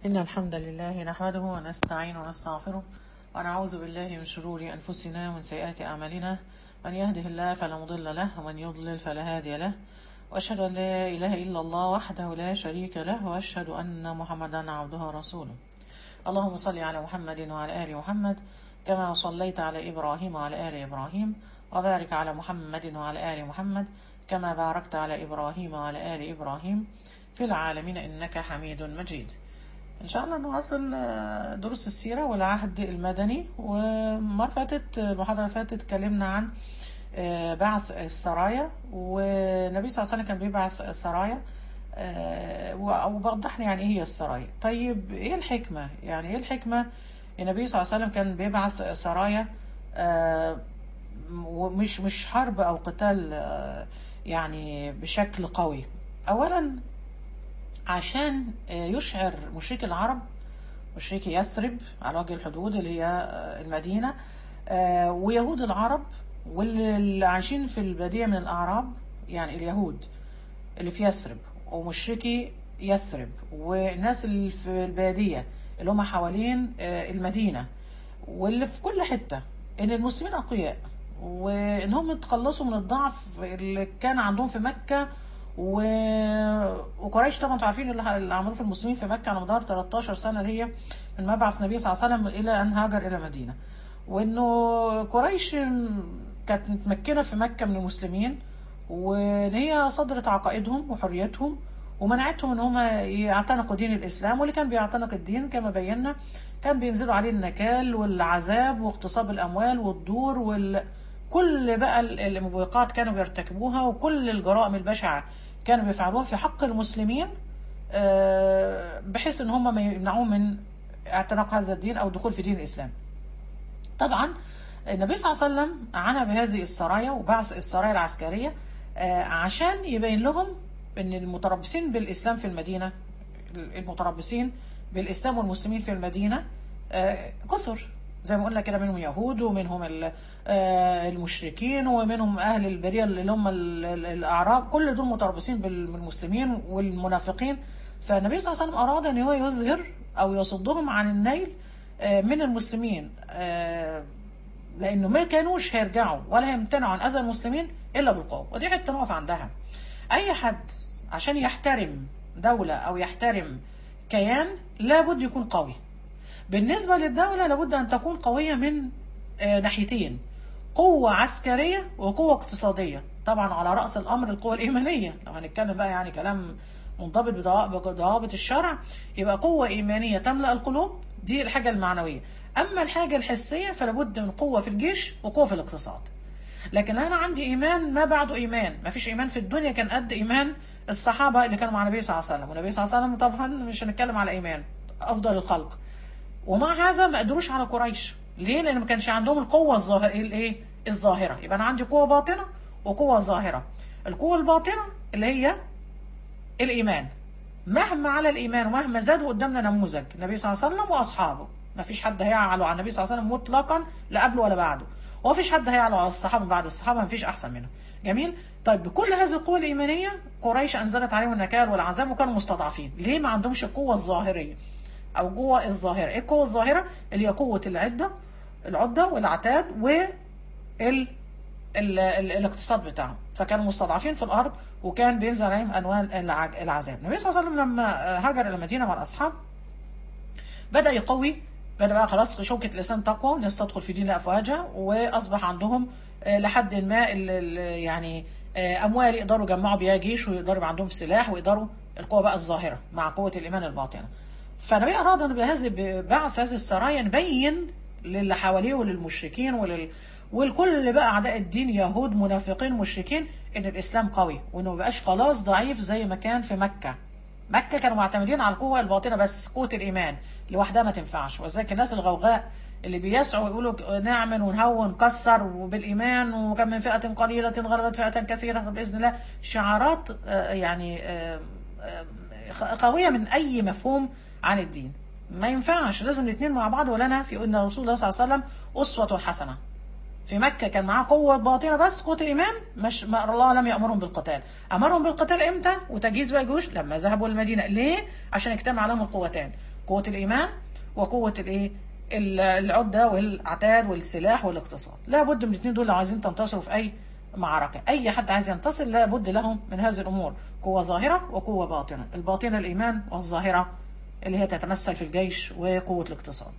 إن الحمد لله نحمده ونستعين ونستغفره ونعوذ بالله من شرور أنفسنا ومن سيئات أعمالنا من يهده الله فلا مضل له ومن يضلل فلا هادي له وأشهد أن لا إله إلا الله وحده لا شريك له وأشهد أن محمدا عبده ورسوله اللهم صل على محمد وعلى آل محمد كما صليت على إبراهيم وعلى آل إبراهيم وبارك على محمد وعلى آل محمد كما باركت على إبراهيم وعلى آل إبراهيم في العالمين إنك حميد مجيد إن شاء الله نواصل آه، دروس السيرة والعهد المدني ومرة فاتت المحاضرة اللي فاتت اتكلمنا عن آه، بعث السرايا والنبي صلى الله عليه وسلم كان بيبعث السرايا آه، وبوضحنا يعني ايه هي السرايا طيب ايه الحكمة يعني ايه الحكمة النبي صلى الله عليه وسلم كان بيبعث سرايا آه، ومش مش حرب او قتال آه، يعني بشكل قوي اولا عشان آه، يشعر مشركي العرب مشركي يثرب على وجه الحدود اللي هي آه، المدينة آه، ويهود العرب واللي عايشين في البادية من الأعراب يعني اليهود اللي في يثرب ومشركي يثرب والناس اللي في البادية اللي هم حوالين آه، المدينة واللي في كل حتة إن المسلمين أقوياء وإن هم يتخلصوا من الضعف اللي كان عندهم في مكة و... وقريش طبعا انتوا عارفين اللي اللي عملوه في المسلمين في مكة على مدار 13 سنة اللي هي من مبعث النبي صلى الله عليه وسلم إلى أن هاجر إلى المدينة وإنه قريش كانت متمكنة في مكة من المسلمين وإن هي صدرت عقائدهم وحريتهم ومنعتهم إن هم يعتنقوا دين الإسلام واللي كان بيعتنق الدين كما بينا كان بينزلوا عليه النكال والعذاب واغتصاب الأموال والدور وال... كل بقى ال- الموبقات كانوا بيرتكبوها وكل الجرائم البشعة كانوا بيفعلوها في حق المسلمين آه، بحيث ان هم ما يمنعوهم من اعتناق هذا الدين او الدخول في دين الاسلام. طبعا النبي صلى الله عليه وسلم عانى بهذه السرايا وبعث السرايا العسكرية آه، عشان يبين لهم ان المتربصين بالاسلام في المدينة المتربصين بالاسلام والمسلمين في المدينة آه، كثر زي ما قلنا كده منهم يهود ومنهم ال- آه، المشركين ومنهم اهل البريه اللي هم ال- ال- الاعراب كل دول متربصين بال- بالمسلمين والمنافقين فالنبي صلى الله عليه وسلم اراد ان هو يظهر او يصدهم عن النيل آه، من المسلمين آه، لانه ما كانوش هيرجعوا ولا هيمتنعوا عن اذى المسلمين الا بالقوه ودي حته نقف عندها اي حد عشان يحترم دوله او يحترم كيان لابد يكون قوي بالنسبة للدولة لابد أن تكون قوية من آه، ناحيتين قوة عسكرية وقوة اقتصادية طبعا على رأس الأمر القوة الإيمانية لو هنتكلم بقى يعني كلام منضبط بضوابط بضوابط الشرع يبقى قوة إيمانية تملأ القلوب دي الحاجة المعنوية أما الحاجة الحسية فلابد من قوة في الجيش وقوة في الاقتصاد لكن انا عندي ايمان ما بعده ايمان ما فيش ايمان في الدنيا كان قد ايمان الصحابه اللي كانوا مع النبي صلى الله عليه وسلم والنبي صلى الله عليه وسلم طبعا مش هنتكلم على ايمان افضل الخلق ومع هذا ما قدروش على قريش ليه لان ما كانش عندهم القوه الظاهره الايه الظاهره يبقى انا عندي قوه باطنه وقوه ظاهره القوه الباطنه اللي هي الايمان مهما على الايمان ومهما زادوا قدامنا نموذج النبي صلى الله عليه وسلم واصحابه ما فيش حد هيعلو على النبي صلى الله عليه وسلم مطلقا لا قبله ولا بعده وما فيش حد هيعلو على الصحابه بعد الصحابه ما فيش احسن منهم جميل طيب بكل هذه القوه الايمانيه قريش انزلت عليهم النكال والعذاب وكانوا مستضعفين ليه ما عندهمش القوه الظاهريه او قوه الظاهره ايه القوه الظاهره اللي هي قوه العده العده والعتاد و ال ال ال الاقتصاد بتاعهم فكانوا مستضعفين في الارض وكان بينزل عليهم انواع العج- العذاب النبي صلى الله عليه وسلم لما هاجر الى المدينه مع الاصحاب بدا يقوي بدا بقى خلاص شوكه لسان تقوى الناس تدخل في دين افواجها واصبح عندهم آه، لحد ما ال- ال- يعني آه، اموال يقدروا يجمعوا بيها جيش ويقدروا يبقى عندهم سلاح ويقدروا القوه بقى الظاهره مع قوه الايمان الباطنه فالنبي اراد ان بهذه ببعث هذه السرايا نبين للي حواليه وللمشركين ولل والكل بقى اعداء الدين يهود منافقين مشركين ان الاسلام قوي وانه ما بقاش خلاص ضعيف زي ما كان في مكه مكه كانوا معتمدين على القوه الباطنه بس قوه الايمان لوحدها ما تنفعش ولذلك الناس الغوغاء اللي بيسعوا يقولوا نعمل ونهون ونكسر وبالايمان وكم من فئه قليله غلبت فئه كثيره باذن الله شعارات آه، يعني آه، آه، قويه من اي مفهوم عن الدين ما ينفعش لازم الاثنين مع بعض ولنا في ان رسول الله صلى الله عليه وسلم اسوه حسنه في مكة كان معاه قوة باطنة بس قوة الإيمان مش ما الله لم يأمرهم بالقتال أمرهم بالقتال إمتى وتجهيز بقى جيوش لما ذهبوا المدينة ليه عشان اجتمع لهم القوتان قوه الايمان وقوه الايه ال- العده والاعداد والسلاح والاقتصاد لابد من الاثنين دول لو عايزين تنتصروا في اي معركه اي حد عايز ينتصر لابد لهم من هذه الامور قوه ظاهره وقوه باطنه الباطنه الايمان والظاهره اللي هي تتمثل في الجيش وقوه الاقتصاد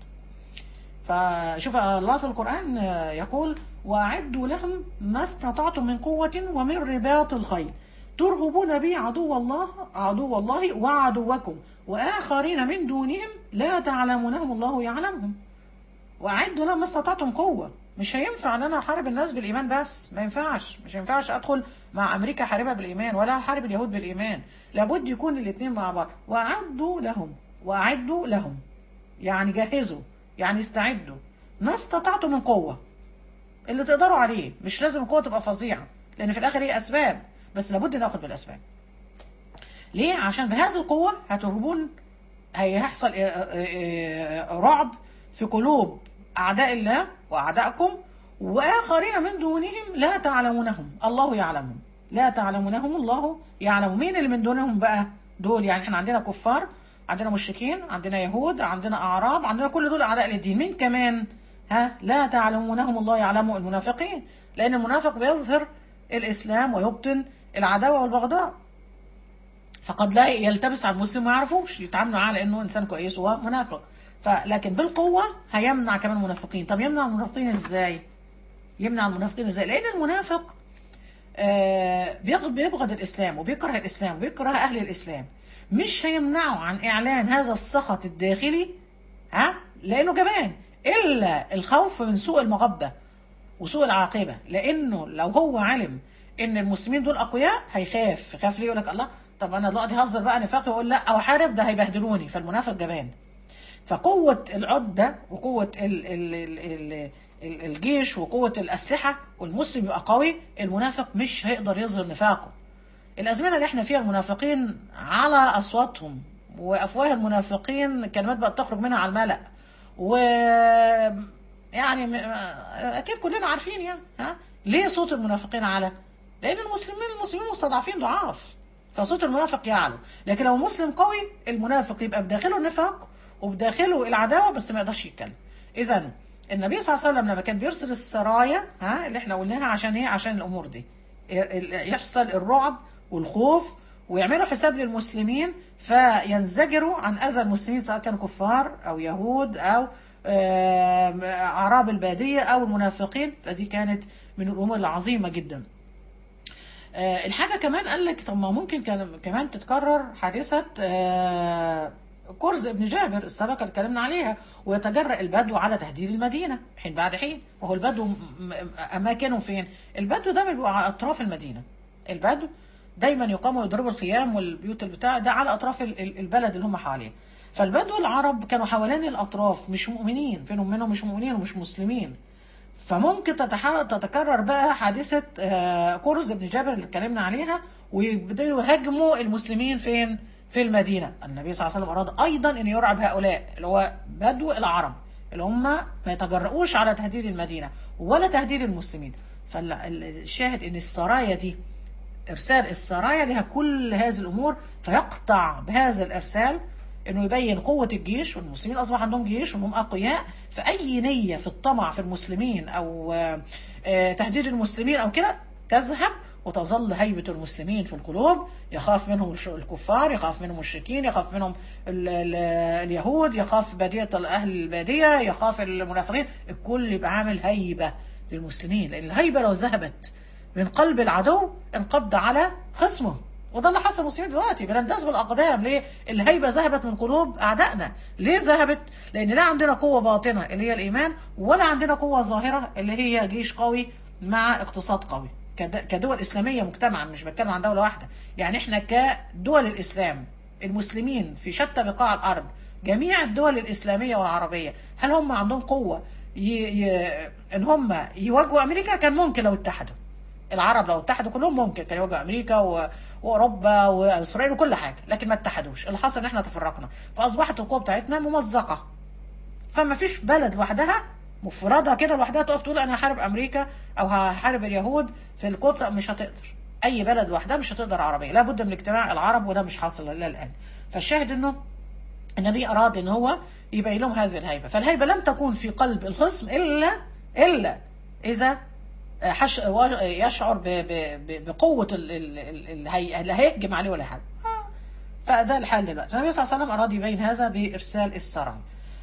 فشوف الله في القرآن يقول وأعدوا لهم ما استطعتم من قوة ومن رباط الخيل ترهبون به عدو الله عدو الله وعدوكم وآخرين من دونهم لا تعلمونهم الله يعلمهم وأعدوا لهم ما استطعتم قوة مش هينفع ان انا احارب الناس بالايمان بس ما ينفعش مش ينفعش ادخل مع امريكا احاربها بالايمان ولا احارب اليهود بالايمان لابد يكون الاثنين مع بعض واعدوا لهم واعدوا لهم يعني جهزوا يعني استعدوا ما استطعتوا من قوة اللي تقدروا عليه مش لازم القوة تبقى فظيعة لأن في الآخر هي أسباب بس لابد ناخد بالأسباب ليه؟ عشان بهذه القوة هتهربون هيحصل آه، آه، آه، رعب في قلوب أعداء الله وأعدائكم وآخرين من دونهم لا تعلمونهم الله يعلمهم لا تعلمونهم الله يعلم مين اللي من دونهم بقى دول يعني احنا عندنا كفار عندنا مشركين عندنا يهود عندنا أعراب عندنا كل دول أعداء للدين مين كمان ها لا تعلمونهم الله يعلم المنافقين لأن المنافق بيظهر الإسلام ويبطن العداوة والبغضاء فقد لا يلتبس على المسلم ما يعرفوش يتعاملوا معاه على انه انسان كويس وهو منافق فلكن بالقوه هيمنع كمان المنافقين طب يمنع المنافقين ازاي يمنع المنافقين ازاي لان المنافق آه، بيغ- بيبغض الاسلام وبيكره الاسلام وبيكره اهل الاسلام مش هيمنعه عن اعلان هذا السخط الداخلي ها لانه جبان الا الخوف من سوء المغبه وسوء العاقبه لانه لو هو علم ان المسلمين دول اقوياء هيخاف يخاف ليه يقول لك الله طب انا دلوقتي هزر بقى نفاق يقول لا او حارب ده هيبهدلوني فالمنافق جبان فقوة العدة وقوة ال ال ال ال ال الجيش وقوة الأسلحة والمسلم يبقى قوي المنافق مش هيقدر يظهر نفاقه الأزمنة اللي احنا فيها المنافقين على أصواتهم وأفواه المنافقين كلمات بقت تخرج منها على الملأ و يعني م- أكيد كلنا عارفين يعني ها ليه صوت المنافقين على لأن المسلمين المسلمين مستضعفين ضعاف فصوت المنافق يعلو لكن لو مسلم قوي المنافق يبقى بداخله النفاق وبداخله العداوه بس ما يقدرش يتكلم اذا النبي صلى الله عليه وسلم لما كان بيرسل السرايا ها اللي احنا قلناها عشان ايه عشان الامور دي يحصل الرعب والخوف ويعملوا حساب للمسلمين فينزجروا عن اذى المسلمين سواء كانوا كفار او يهود او آم، اعراب الباديه او المنافقين فدي كانت من الامور العظيمه جدا آه، الحاجة كمان قال لك طب ما ممكن كان كمان تتكرر حادثة آه، كرز ابن جابر السابقة اللي اتكلمنا عليها ويتجرأ البدو على تهديد المدينة حين بعد حين وهو البدو م- م- أماكنه فين؟ البدو ده بيبقى على أطراف المدينة البدو دايما يقاموا يضربوا الخيام والبيوت البتاع ده على أطراف ال- ال- البلد اللي هم حواليه فالبدو العرب كانوا حوالين الأطراف مش مؤمنين فينهم منهم مش مؤمنين ومش مسلمين فممكن تتح... تتكرر بقى حادثة آه، كرز بن جابر اللي اتكلمنا عليها ويبدأوا يهاجموا المسلمين فين؟ في المدينة النبي صلى الله عليه وسلم أراد أيضا أن يرعب هؤلاء اللي هو بدو العرب اللي هم ما يتجرؤوش على تهديد المدينة ولا تهديد المسلمين فالشاهد أن السرايا دي إرسال السرايا لها كل هذه الأمور فيقطع بهذا الإرسال انه يبين قوه الجيش والمسلمين اصبح عندهم جيش وانهم اقوياء فاي نيه في الطمع في المسلمين او آه، آه، تهديد المسلمين او كده تذهب وتظل هيبه المسلمين في القلوب يخاف منهم الش- الكفار يخاف منهم المشركين يخاف منهم ال ال اليهود يخاف باديه اهل الباديه يخاف المنافقين الكل يبقى عامل هيبه للمسلمين لان الهيبه لو ذهبت من قلب العدو انقض على خصمه وده اللي حصل المسلمين دلوقتي بنندس بالاقدام ليه؟ الهيبه ذهبت من قلوب اعدائنا، ليه ذهبت؟ لان لا عندنا قوه باطنه اللي هي الايمان ولا عندنا قوه ظاهره اللي هي جيش قوي مع اقتصاد قوي. كد- كدول اسلاميه مجتمعا مش بتكلم عن دوله واحده، يعني احنا كدول الاسلام المسلمين في شتى بقاع الارض جميع الدول الاسلاميه والعربيه هل هم عندهم قوه ي... ي... ان هم يواجهوا امريكا؟ كان ممكن لو اتحدوا. العرب لو اتحدوا كلهم ممكن كان يواجهوا امريكا و... واوروبا واسرائيل وكل حاجه لكن ما اتحدوش اللي حصل ان احنا تفرقنا فاصبحت القوه بتاعتنا ممزقه فما فيش بلد لوحدها مفردة كده لوحدها تقف تقول انا هحارب امريكا او هحارب اليهود في القدس مش هتقدر اي بلد لوحدها مش هتقدر عربيه لابد من اجتماع العرب وده مش حاصل الا الان فالشاهد انه النبي اراد ان هو يبين لهم هذه الهيبه فالهيبه لم تكون في قلب الخصم الا الا اذا حش يشعر ب- ب- ب- بقوه ال- ال- ال- الهي- اللي هيهجم عليه ولا حاجه آه. فده الحال دلوقتي فالنبي صلى الله عليه وسلم اراد يبين هذا بارسال السراي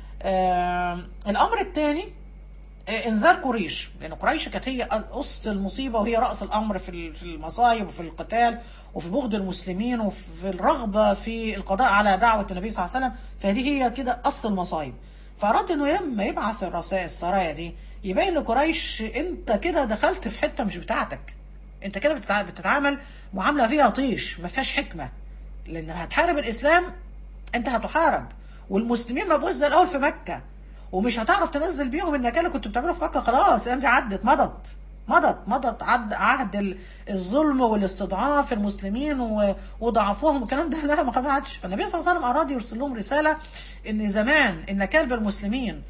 آه الامر الثاني آه، انذار قريش لان قريش كانت هي قص المصيبه وهي راس الامر في ال- في المصايب وفي القتال وفي بغض المسلمين وفي الرغبه في القضاء على دعوه النبي صلى الله عليه وسلم فهذه هي كده قص المصايب فاراد انه لما يبعث الرسائل السرايا دي يبين لقريش انت كده دخلت في حته مش بتاعتك انت كده بتتع- بتتعامل معامله فيها طيش ما فيهاش حكمه لان هتحارب الاسلام انت هتحارب والمسلمين مبقوش زي الاول في مكه ومش هتعرف تنزل بيهم النكال اللي كنت بتعمله في مكه خلاص الايام دي عدت مضت مضت مضت عد عهد ال- الظلم والاستضعاف المسلمين و- وضعفهم والكلام ده لا ما عادش فالنبي صلى الله عليه وسلم اراد يرسل لهم رساله ان زمان النكال بالمسلمين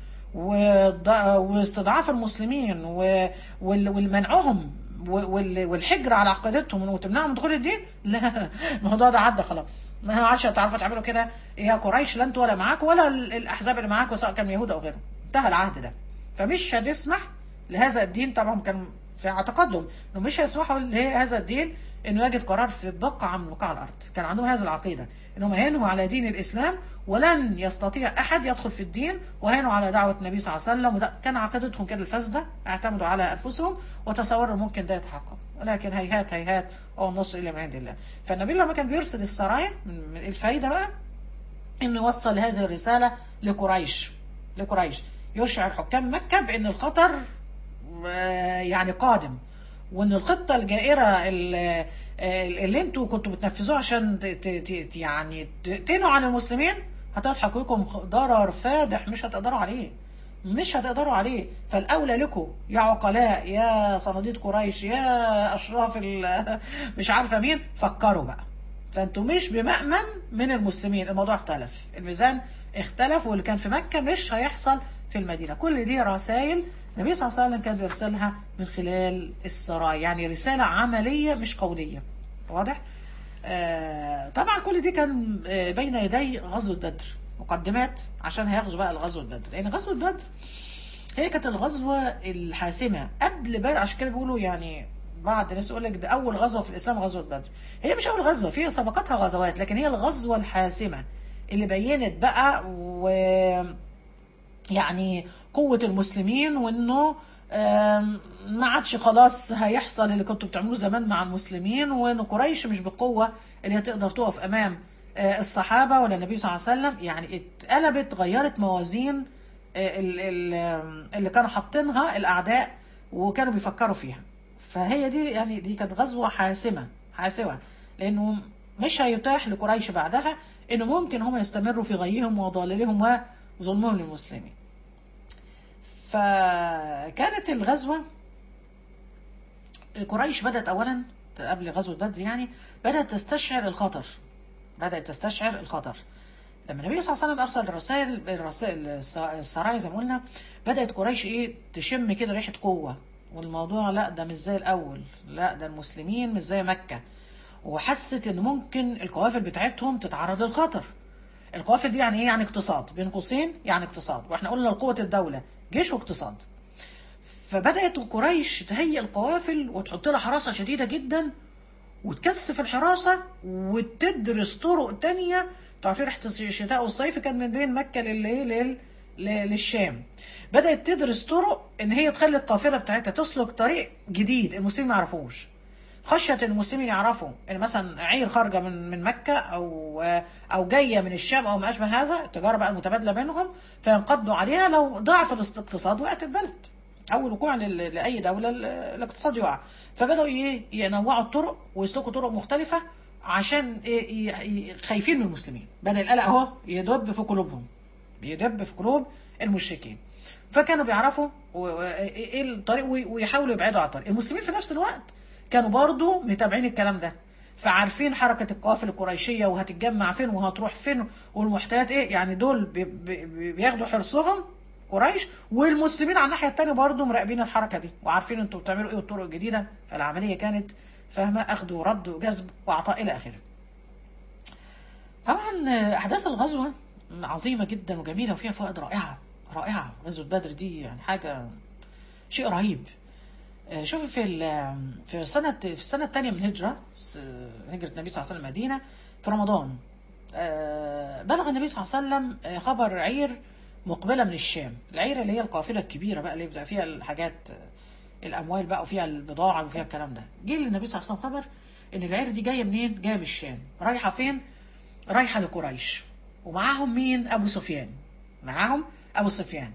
وض- واستضعاف المسلمين و- وال- والمنعهم و- وال- والحجر على عقيدتهم وتمنعهم من دخول الدين لا الموضوع ده عدى خلاص ما عادش هتعرفوا تعملوا كده يا قريش لا انتوا ولا معاك ولا ال- الاحزاب اللي معاك سواء كان يهود او غيرهم انتهى العهد ده فمش هنسمح لهذا الدين طبعا كان في اعتقادهم انه مش هيسمحوا لهذا الدين انه يجد قرار في بقعه من بقاع الارض كان عندهم هذه العقيده انهم هينهوا على دين الاسلام ولن يستطيع احد يدخل في الدين وهينوا على دعوه النبي صلى الله عليه وسلم وده كان عقيدتهم كده الفاسده اعتمدوا على انفسهم وتصوروا ممكن ده يتحقق ولكن هيهات هيهات او النصر الا من عند الله فالنبي لما كان بيرسل السرايا من من الفايده بقى انه يوصل هذه الرساله لقريش لقريش يشعر حكام مكه بان الخطر آه، يعني قادم وان الخطه الجائره اللي, اللي انتوا كنتوا بتنفذوها عشان ت- ت- ت- يعني ت- تنهوا عن المسلمين هتلحق بكم ضرر فادح مش هتقدروا عليه مش هتقدروا عليه فالاولى لكم يا عقلاء يا صناديد قريش يا اشراف ال- مش عارفه مين فكروا بقى فانتوا مش بمأمن من المسلمين الموضوع اختلف الميزان اختلف واللي كان في مكة مش هيحصل في المدينة كل دي رسائل النبي صلى الله عليه وسلم كان بيرسلها من خلال السرايا يعني رسالة عملية مش قولية واضح؟ آه طبعا كل دي كان آه بين يدي غزوة بدر مقدمات عشان هيغزو بقى الغزوة بدر لأن غزوة بدر هي كانت الغزوة الحاسمة قبل بدر عشان كده بيقولوا يعني بعض الناس يقول لك ده أول غزوة في الإسلام غزوة بدر هي مش أول غزوة في سبقتها غزوات لكن هي الغزوة الحاسمة اللي بينت بقى و يعني قوة المسلمين وإنه آم، ما عادش خلاص هيحصل اللي كنتوا بتعملوه زمان مع المسلمين وإن قريش مش بالقوة اللي هتقدر تقف أمام آه، الصحابة ولا النبي صلى الله عليه وسلم يعني اتقلبت غيرت موازين آه، ال- ال- اللي كانوا حاطينها الأعداء وكانوا بيفكروا فيها فهي دي يعني دي كانت غزوة حاسمة حاسمة لأنه مش هيتاح لقريش بعدها إنه ممكن هم يستمروا في غيهم وضلالهم وظلمهم للمسلمين فكانت الغزوة قريش بدأت أولا قبل غزوة بدر يعني بدأت تستشعر الخطر بدأت تستشعر الخطر لما النبي صلى الله عليه وسلم أرسل الرسائل الرسائل السرايا زي ما قلنا بدأت قريش إيه تشم كده ريحة قوة والموضوع لا ده مش زي الأول لا ده المسلمين مش زي مكة وحست إن ممكن القوافل بتاعتهم تتعرض للخطر القوافل دي يعني ايه يعني اقتصاد بين قوسين يعني اقتصاد واحنا قلنا قوة الدولة جيش واقتصاد فبدأت قريش تهيئ القوافل وتحط لها حراسة شديدة جدا وتكثف الحراسة وتدرس طرق تانية تعرفين ريحة الشتاء والصيف كان من بين مكة لل... لل... ل- للشام بدأت تدرس طرق ان هي تخلي القافلة بتاعتها تسلك طريق جديد المسلمين ما يعرفوش خشية ان المسلمين يعرفوا ان مثلا عير خارجة من من مكة او او جاية من الشام او ما اشبه هذا التجارة بقى المتبادلة بينهم فينقضوا عليها لو ضعف الاقتصاد وقعت البلد اول وقوع لل- لاي دولة ال- الاقتصاد يقع فبدأوا ايه ينوعوا الطرق ويسلكوا طرق مختلفة عشان إيه ي- ي- خايفين من المسلمين بدأ القلق اهو يدب في قلوبهم بيدب في قلوب المشركين فكانوا بيعرفوا و- و- ايه الطريق وي- ويحاولوا يبعدوا عن الطريق المسلمين في نفس الوقت كانوا برضو متابعين الكلام ده فعارفين حركة القوافل القريشية وهتتجمع فين وهتروح فين والمحتاجات ايه يعني دول بي بي بياخدوا حرصهم قريش والمسلمين على الناحية التانية برضو مراقبين الحركة دي وعارفين انتوا بتعملوا ايه والطرق الجديدة فالعملية كانت فاهمة اخذ ورد وجذب وعطاء الى اخره طبعا احداث الغزوة عظيمه جدا وجميله وفيها فوائد رائعه رائعه غزوه بدر دي يعني حاجه شيء رهيب آه، شوفي في ال- في سنه في السنه الثانيه من الهجره س- هجره النبي صلى الله عليه وسلم المدينه في رمضان آه، بلغ النبي صلى الله عليه وسلم آه، خبر عير مقبله من الشام العير اللي هي القافله الكبيره بقى اللي بيبقى فيها الحاجات آه، الاموال بقى وفيها البضاعه وفيها الكلام ده جه للنبي صلى الله عليه وسلم خبر ان العير دي جايه منين جايه من الشام رايحه فين رايحه لقريش ومعاهم مين ابو سفيان معاهم ابو سفيان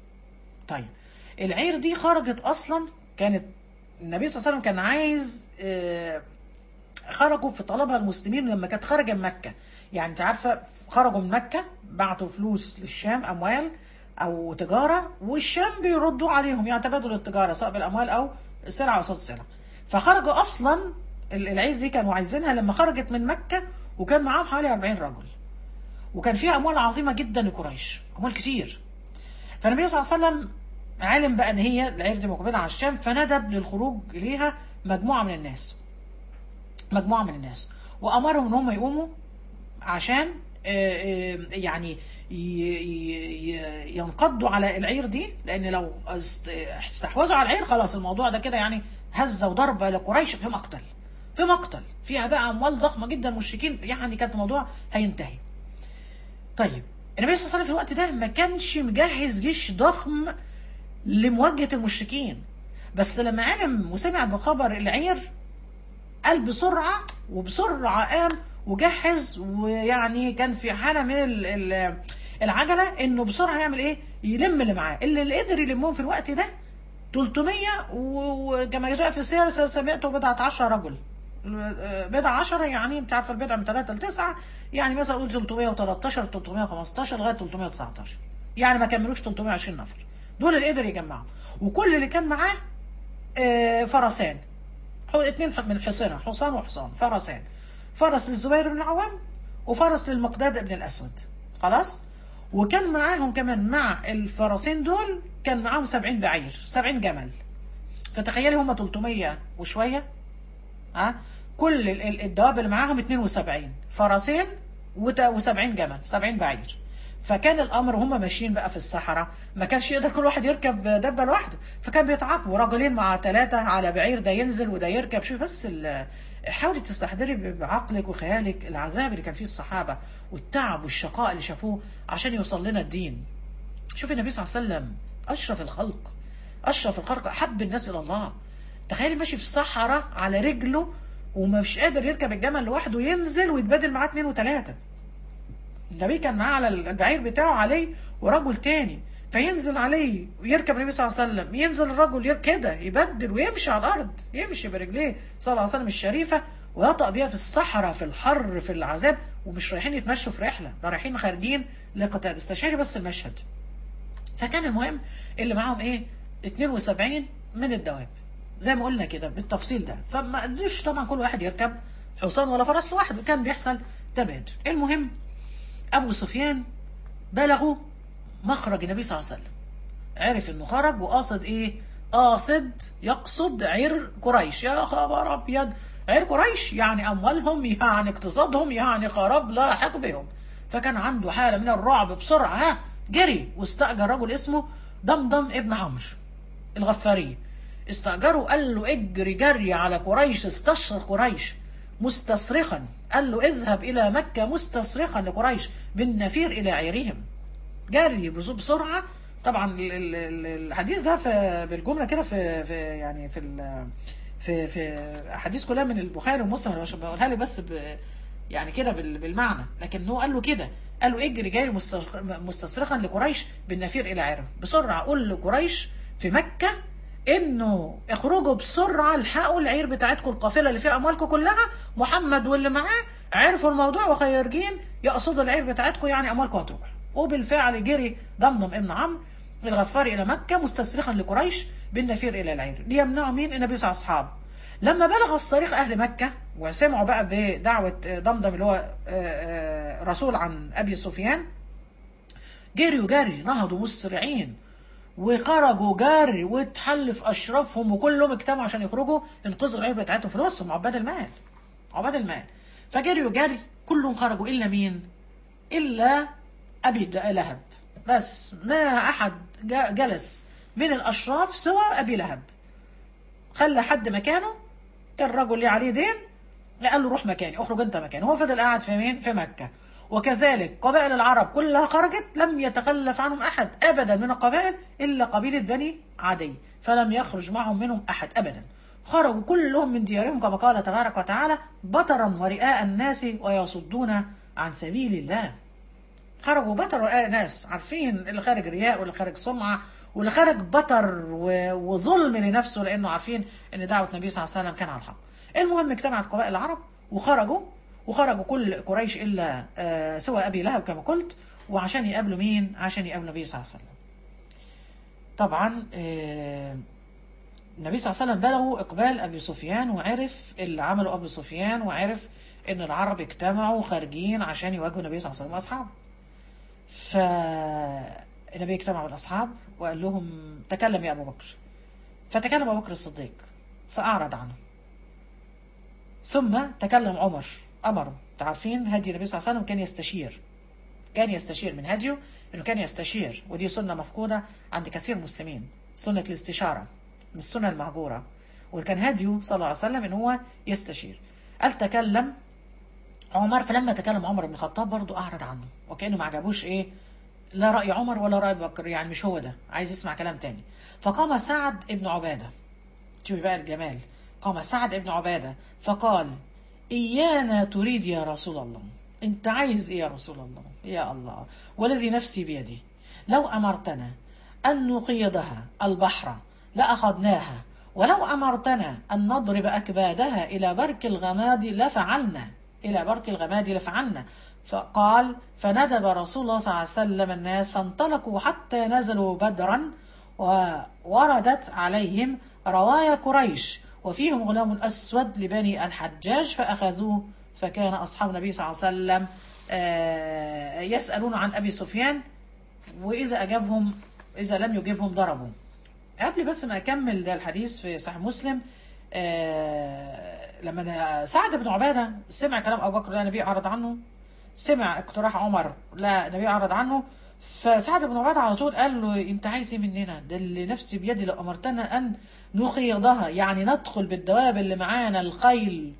طيب العير دي خرجت اصلا كانت النبي صلى الله عليه وسلم كان عايز آه، خرجوا في طلبها المسلمين لما كانت خارجه من مكه يعني انت عارفه خرجوا من مكه بعتوا فلوس للشام اموال او تجاره والشام بيردوا عليهم يعني تبادل التجاره سواء بالاموال او سلعه قصاد سلعه فخرجوا اصلا ال- العير دي كانوا عايزينها لما خرجت من مكه وكان معاهم حوالي 40 رجل وكان فيها اموال عظيمه جدا لقريش اموال كتير فالنبي صلى الله عليه وسلم علم بقى ان هي العير دي مقبله على الشام فندب للخروج اليها مجموعه من الناس مجموعه من الناس وامرهم ان هم يقوموا عشان آه، آه، يعني ي- ي- ي- ينقضوا على العير دي لان لو است- استحوذوا على العير خلاص الموضوع ده كده يعني هزه وضربه لقريش في مقتل في مقتل فيها بقى اموال ضخمه جدا مشركين يعني كانت الموضوع هينتهي طيب النبي صلى الله عليه وسلم في الوقت ده ما كانش مجهز جيش ضخم لمواجهه المشركين بس لما علم وسمع بخبر العير قال بسرعه وبسرعه قام وجهز ويعني كان في حاله من ال- ال- العجله انه بسرعه يعمل ايه؟ يلم اللي معاه اللي اللي قدر يلمهم في الوقت ده 300 و- وكما جاء في السير سمعته بضعة عشر رجل بضع عشرة يعني انت عارفه البضع من 3 ل 9 يعني مثلا قول 313 315 لغايه 319 يعني ما كملوش 320 نفر دول اللي قدر يجمعهم وكل اللي كان معاه آه، فرسان حو- اتنين من الحصينة حصان وحصان فرسان فرس للزبير بن العوام وفرس للمقداد بن الأسود خلاص وكان معاهم كمان مع الفرسين دول كان معاهم 70 بعير 70 جمل فتخيلي هم 300 وشوية ها كل ال- ال- الدواب اللي معاهم 72 فرسين و70 جمل 70 بعير فكان الامر هم ماشيين بقى في الصحراء ما كانش يقدر كل واحد يركب دبه لوحده فكان بيتعاقبوا رجلين مع ثلاثه على بعير ده ينزل وده يركب شوف بس ال- حاولي تستحضري بعقلك وخيالك العذاب اللي كان فيه الصحابه والتعب والشقاء اللي شافوه عشان يوصل لنا الدين شوف النبي صلى الله عليه وسلم اشرف الخلق اشرف الخلق احب الناس الى الله تخيل ماشي في الصحراء على رجله ومش قادر يركب الجمل لوحده ينزل ويتبادل معاه اتنين وتلاته النبي كان معاه على البعير بتاعه عليه ورجل تاني فينزل عليه ويركب النبي صلى الله عليه وسلم ينزل الرجل ير- كده يبدل ويمشي على الارض يمشي برجليه صلى الله عليه وسلم الشريفه ويطأ بيها في الصحراء في الحر في العذاب ومش رايحين يتمشوا في رحله ده رايحين خارجين لقتال استشعري بس المشهد فكان المهم اللي معاهم ايه 72 من الدواب زي ما قلنا كده بالتفصيل ده فما قدرش طبعا كل واحد يركب حصان ولا فرس لوحده كان بيحصل تبادل المهم ابو سفيان بلغوا مخرج النبي صلى الله عليه وسلم عرف انه خرج وقاصد ايه قاصد يقصد عير قريش يا خبر ابيض عير قريش يعني اموالهم يعني اقتصادهم يعني خراب لاحق بهم فكان عنده حاله من الرعب بسرعه ها جري واستاجر رجل اسمه دمدم ابن عمرو الغفاري استاجره قال له اجري جري على قريش استشرق قريش مستصرخا قال له اذهب الى مكه مستصرخا لقريش بالنفير الى عيرهم جري بس- بسرعه طبعا ال- ال- ال- الحديث ده في بالجمله كده في في يعني في ال- في في احاديث كلها من البخاري ومسلم أنا مش بقولها لي بس ب يعني كده بال- بالمعنى لكن هو قال له كده قال له اجري جاي مستر- مستصرخا لقريش بالنفير الى عيره بسرعه قول لقريش في مكه انه اخرجوا بسرعه الحقوا العير بتاعتكم القافله اللي فيها اموالكم كلها محمد واللي معاه عرفوا الموضوع وخيرجين يقصدوا العير بتاعتكم يعني اموالكم هتروح وبالفعل جري ضمضم ابن عمرو الغفاري الى مكه مستصرخا لقريش بالنفير الى العير ليمنعوا مين النبي صلى الله عليه وسلم لما بلغ الصريخ اهل مكه وسمعوا بقى بدعوه ضمضم اللي هو آه، آه، رسول عن ابي سفيان جريوا جري نهضوا مسرعين وخرجوا جري واتحلف اشرافهم وكلهم اجتمعوا عشان يخرجوا ينقذوا العير بتاعتهم فلوسهم عباد المال عباد المال فجريوا جري كلهم خرجوا الا مين؟ الا ابي لهب بس ما احد جا- جلس من الاشراف سوى ابي لهب خلى حد مكانه كان رجل ليه عليه دين قال له روح مكاني اخرج انت مكاني هو فضل قاعد في مين في مكه وكذلك قبائل العرب كلها خرجت لم يتخلف عنهم احد ابدا من القبائل الا قبيله بني عدي فلم يخرج معهم منهم احد ابدا خرجوا كلهم من ديارهم كما قال تبارك وتعالى بطرا ورئاء الناس ويصدون عن سبيل الله خرجوا بطر ورئاء ناس عارفين اللي خارج رياء واللي خارج سمعة واللي خارج بطر و- وظلم لنفسه لأنه عارفين أن دعوة النبي صلى الله عليه وسلم كان على الحق المهم اجتمعت قبائل العرب وخرجوا وخرجوا كل قريش إلا آه، سوى أبي لهب كما قلت وعشان يقابلوا مين؟ عشان يقابلوا النبي صلى الله عليه وسلم طبعا آه، النبي صلى الله عليه وسلم بلغوا إقبال أبي سفيان وعرف اللي عمله أبو سفيان وعرف إن العرب اجتمعوا خارجين عشان يواجهوا النبي صلى الله عليه وسلم وأصحابه فالنبي اجتمع بالأصحاب وقال لهم تكلم يا أبو بكر فتكلم أبو بكر الصديق فأعرض عنه ثم تكلم عمر أمره تعرفين هدي النبي صلى الله عليه وسلم كان يستشير كان يستشير من هديه انه كان يستشير ودي سنه مفقوده عند كثير من المسلمين سنه الاستشاره من السنه المهجوره وكان هديه صلى الله عليه وسلم ان هو يستشير قال تكلم عمر فلما تكلم عمر بن الخطاب برضه اعرض عنه وكانه ما عجبوش ايه لا راي عمر ولا راي بكر يعني مش هو ده عايز يسمع كلام تاني فقام سعد ابن عباده شوفي بقى الجمال قام سعد ابن عباده فقال ايانا تريد يا رسول الله انت عايز ايه يا رسول الله يا الله والذي نفسي بيده لو امرتنا ان نقيضها البحر لاخذناها ولو امرتنا ان نضرب اكبادها الى برك الغماد لفعلنا الى برك الغماد لفعلنا فقال فندب رسول الله صلى الله عليه وسلم الناس فانطلقوا حتى نزلوا بدرا ووردت عليهم روايا قريش وفيهم غلام أسود لبني الحجاج فأخذوه فكان أصحاب النبي صلى الله عليه وسلم آه، يسألون عن أبي سفيان وإذا أجابهم إذا لم يجيبهم ضربوا قبل بس ما أكمل ده الحديث في صحيح مسلم آه، لما سعد بن عبادة سمع كلام أبو بكر لا النبي أعرض عنه سمع اقتراح عمر لا النبي أعرض عنه فسعد بن عبادة على طول قال له انت عايز ايه مننا ده اللي نفسي بيدي لو امرتنا ان نخيضها يعني ندخل بالدواب اللي معانا الخيل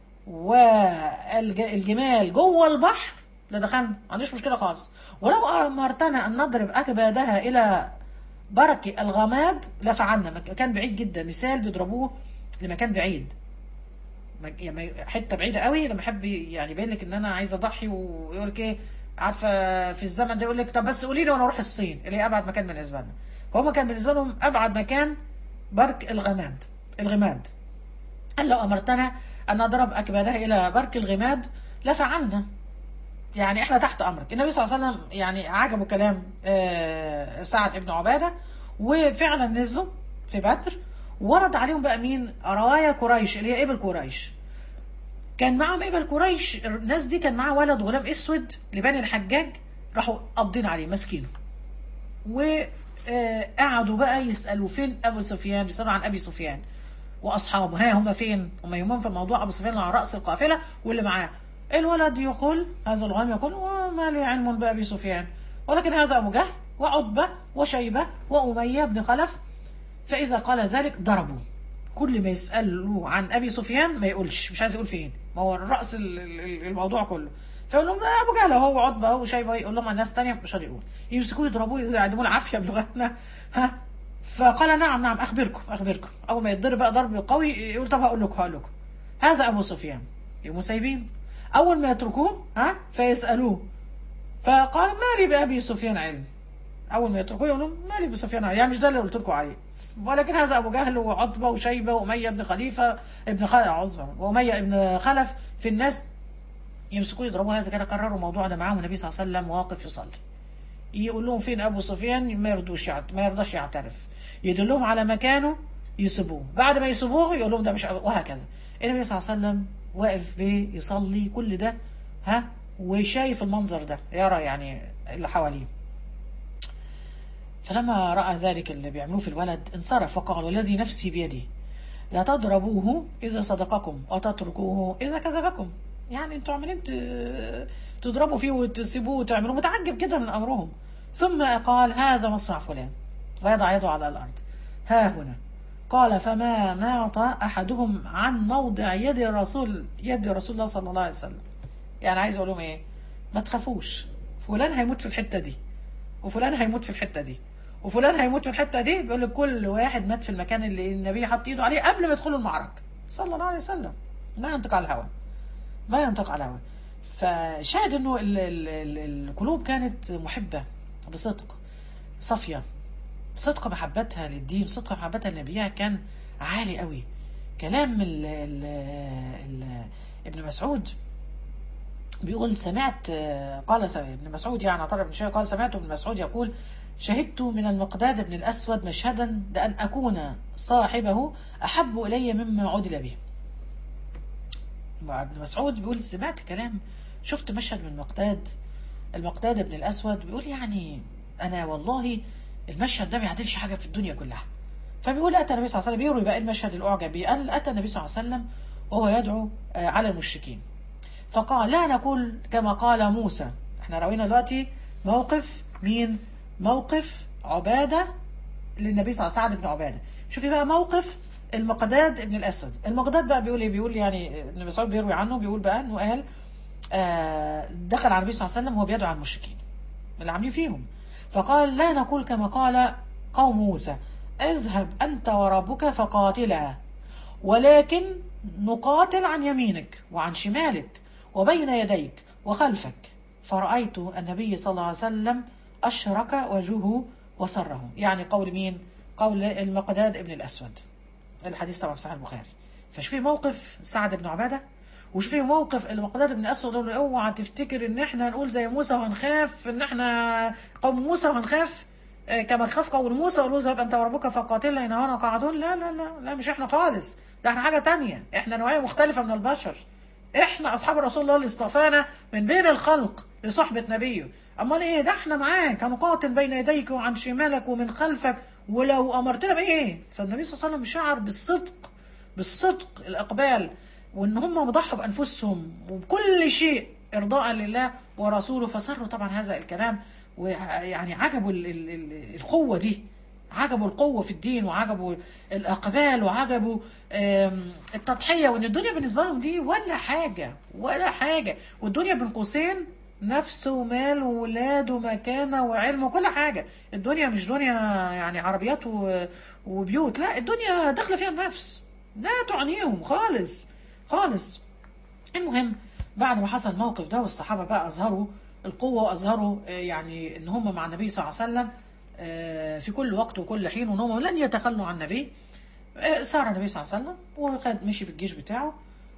والجمال جوه البحر لدخلنا ما عنديش مشكله خالص ولو امرتنا ان نضرب اكبادها الى برك الغماد لفعلنا مكان بعيد جدا مثال بيضربوه لمكان بعيد مك- يعني حته بعيده قوي لما يحب يعني يبين لك ان انا عايز اضحي ويقول لك ايه عارفه في الزمن ده يقول لك طب بس قولي لي وانا اروح الصين اللي هي ابعد مكان بالنسبه لنا فهم كان بالنسبه لهم ابعد مكان برك الغماد الغماد قال لو امرتنا ان نضرب اكبادها الى برك الغماد لفعلنا يعني احنا تحت امرك النبي صلى الله عليه وسلم يعني عجبه كلام آه، سعد ابن عباده وفعلا نزلوا في بدر ورد عليهم بقى مين روايا قريش اللي هي ابل قريش كان معاهم ابل قريش الناس دي كان معاه ولد غلام اسود لبني الحجاج راحوا قابضين عليه ماسكينه وقعدوا بقى يسالوا فين ابو سفيان بيسالوا عن ابي سفيان واصحابه ها هم فين هم يهمهم في الموضوع ابو سفيان على راس القافله واللي معاه الولد يقول هذا الغلام يقول وما لي علم بابي سفيان ولكن هذا ابو جهل وعتبه وشيبه واميه بن خلف فاذا قال ذلك ضربوا كل ما يسالوا عن ابي سفيان ما يقولش مش عايز يقول فين ما هو الراس ال- ال- الموضوع كله فيقول لهم لا ابو جهل هو عتبه هو شيبه يقول لهم عن ناس تانية مش راضي يقول يمسكوه يضربوه يعدموه العافيه بلغتنا ها فقال نعم نعم اخبركم اخبركم اول ما يتضرب بقى ضرب قوي يقول طب هقول لكم هقول لكم هذا ابو سفيان يقوموا سايبين اول ما يتركوه ها فيسالوه فقال ما لي بابي سفيان علم اول ما يتركوه يقولوا ما لي بسفيان علم يعني مش ده اللي قلت لكم عليه ولكن هذا ابو جهل وعتبه وشيبه واميه بن خليفه ابن خلف عذرا واميه ابن خلف في الناس يمسكوه يضربوه هذا كده كرروا الموضوع ده معاهم النبي صلى الله عليه وسلم واقف يصلي يقول لهم فين ابو سفيان ما يرضوش يعت... ما يرضاش يعترف يدلهم على مكانه يسيبوه بعد ما يسيبوه يقول لهم ده مش أبو... وهكذا النبي صلى الله عليه وسلم واقف بيصلي كل ده ها وشايف المنظر ده يرى يعني اللي حواليه فلما راى ذلك اللي بيعملوه في الولد انصرف وقال والذي نفسي بيده لا تضربوه اذا صدقكم وتتركوه اذا كذبكم يعني انتوا عمالين ت- تضربوا فيه وتسيبوه وتعملوه متعجب كده من امرهم ثم قال هذا مصرع فلان فيضع يده على الارض ها هنا قال فما ماط احدهم عن موضع يد الرسول يد رسول الله صلى الله عليه وسلم يعني عايز اقول لهم ايه ما تخافوش فلان هيموت في الحته دي وفلان هيموت في الحته دي وفلان هيموت في الحته دي بيقول لك كل واحد مات في المكان اللي النبي حط ايده عليه قبل ما يدخلوا المعركه صلى الله عليه وسلم لا ينطق على الهوى ما ينطق على الهوى فشاهد انه ال- ال- ال- القلوب كانت محبه بصدق صافيه صدق محبتها للدين صدق محبتها لنبيها كان عالي قوي كلام ال ال ال ابن مسعود بيقول سمعت قال سمع ابن مسعود يعني عطاء بن شيخ قال سمعت ابن مسعود يقول شهدت من المقداد بن الأسود مشهدا لأن أكون صاحبه أحب إلي مما عدل به ابن مسعود بيقول سمعت كلام شفت مشهد من مقداد المقداد بن الأسود بيقول يعني أنا والله المشهد ده ما يعدلش حاجة في الدنيا كلها فبيقول أتى النبي صلى الله عليه وسلم بيروي بقى المشهد الأعجب بيه قال أتى النبي صلى الله عليه وسلم وهو يدعو آه، على المشركين فقال لا نقول كما قال موسى احنا روينا دلوقتي موقف مين موقف عبادة للنبي صلى الله عليه وسلم سعد بن عبادة شوفي بقى موقف المقداد بن الأسود المقداد بقى بيقول ايه بيقول يعني ابن مسعود بيروي عنه بيقول بقى انه قال آه دخل على النبي صلى الله عليه وسلم وهو بيدعو على المشركين اللي عاملين فيهم فقال لا نقول كما قال قوم موسى اذهب أنت وربك فقاتلا ولكن نقاتل عن يمينك وعن شمالك وبين يديك وخلفك فرأيت النبي صلى الله عليه وسلم أشرك وجهه وسره يعني قول مين قول المقداد ابن الأسود الحديث طبعا في صحيح البخاري فشوفي موقف سعد بن عبادة وشوفي موقف المقداد بن الأسود يقول اوعى تفتكر ان احنا نقول زي موسى وهنخاف ان احنا قوم موسى وهنخاف آه، كما خاف قوم موسى وقالوا اذهب انت وربك فقاتلنا ان هنا قاعدون لا لا لا لا مش احنا خالص ده احنا حاجه تانية احنا نوعيه مختلفه من البشر احنا اصحاب رسول الله اللي اصطفانا من بين الخلق لصحبه نبيه امال ايه ده احنا معاك هنقاتل بين يديك وعن شمالك ومن خلفك ولو امرتنا بايه فالنبي صلى الله عليه وسلم شعر بالصدق بالصدق الاقبال وان هم مضحوا بانفسهم وبكل شيء ارضاء لله ورسوله فسروا طبعا هذا الكلام ويعني عجبوا ال- ال- ال- القوه دي عجبوا القوة في الدين وعجبوا الإقبال وعجبوا آم، التضحية وإن الدنيا بالنسبة لهم دي ولا حاجة ولا حاجة والدنيا بين قوسين نفس ومال وولاد ومكانة وعلم وكل حاجة الدنيا مش دنيا يعني عربيات و- وبيوت لا الدنيا داخلة فيها النفس لا تعنيهم خالص خالص المهم بعد ما حصل الموقف ده والصحابة بقى أظهروا القوة وأظهروا آه، يعني إن هم مع النبي صلى الله عليه وسلم آه، في كل وقت وكل حين وإن هم لن يتخلوا عن النبي آه، سار النبي صلى الله عليه وسلم وخد مشي بالجيش بتاعه